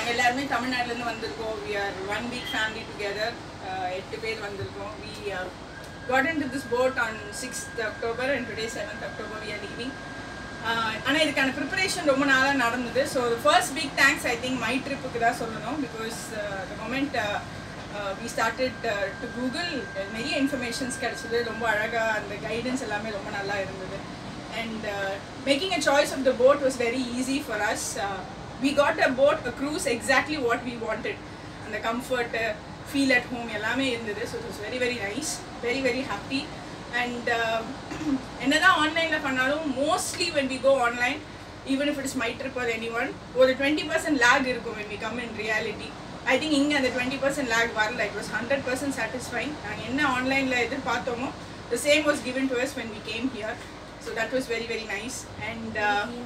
நாங்கள் எல்லாருமே தமிழ்நாட்டிலேருந்து வந்திருக்கோம் we are one week family together எட்டு பேர் வந்திருக்கோம் we got into this boat on 6th October and today 7th October we are leaving. ஆனால் இதுக்கான ப்ரிப்பரேஷன் ரொம்ப நாளாக நடந்தது so first big thanks I think my ட்ரிப்புக்கு தான் சொல்லணும் because the moment we started to Google நிறைய இன்ஃபர்மேஷன்ஸ் கிடச்சிது ரொம்ப அழகாக அந்த கைடன்ஸ் எல்லாமே ரொம்ப நல்லா இருந்தது and making a choice of the boat was very easy for us we got a boat a cruise exactly what we wanted அந்த கம்ஃபர்ட்டு ஃபீல் அட் ஹோம் எல்லாமே இருந்தது so it was very very nice very very happy and என்னதான் ஆன்லைனில் பண்ணாலும் mostly when we go online even if it's my trip or any one ஒரு twenty percent lag இருக்கும் when we come in reality I think இங்கே அந்த twenty percent lag வரல it was hundred percent satisfying நாங்கள் என்ன ஆன்லைனில் எதிர்பார்த்தோமோ the same was given to us when we came here so that was very very nice and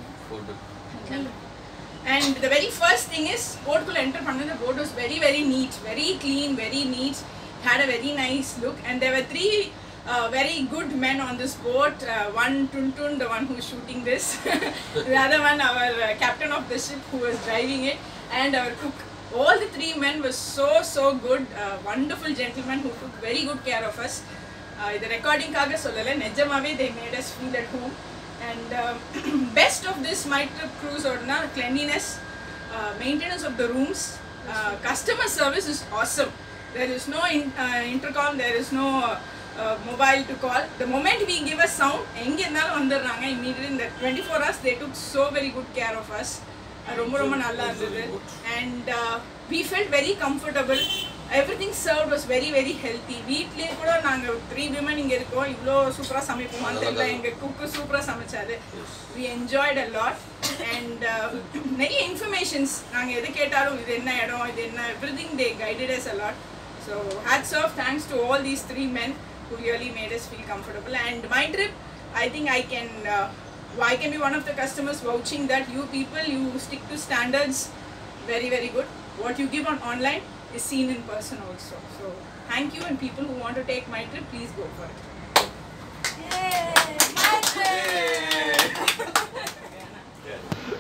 And the very first thing is, போட்டுக்குள்ள enter பண்ணது the boat was very very neat, very clean, very neat, had a very nice look and there were three uh, very good men on this boat. Uh, one Tuntun, the one who's shooting this, the other one our uh, captain of the ship who was driving it and our cook. All the three men were so so good, uh, wonderful gentlemen who took very good care of us. Uh, இது ரெக்கார்டிங்காக சொல்லலை நிஜமாவே they made us feel at home and uh, best of this my trip cruise orna cleanliness uh, maintenance of the rooms uh, customer service is awesome there is no in, uh, intercom there is no uh, mobile to call the moment we give a sound எங்க இருந்தாலும் வந்துடுறாங்க immediately in the 24 hours they took so very good care of us Uh, ரொம்ப ரொம்ப நல்லா இருந்தது and uh, we felt very comfortable everything served was very very healthy வீட்லயே கூட நாங்க த்ரீ விமன் இங்க இருக்கோம் இவ்வளோ சூப்பரா சமைப்போமான்னு தெரியல எங்க குக்கு சூப்பரா சமைச்சாரு we enjoyed a lot and uh, நிறைய இன்ஃபர்மேஷன்ஸ் நாங்க எது கேட்டாலும் இது என்ன இடம் இது என்ன everything they guided us a lot so hats off thanks to all these three men who really made us feel comfortable and my trip i think i can uh, I can be one of the customers vouching that you people you stick to standards very very good what you give on online is seen in person also so thank you and people who want to take my trip please go for it Yay! My turn!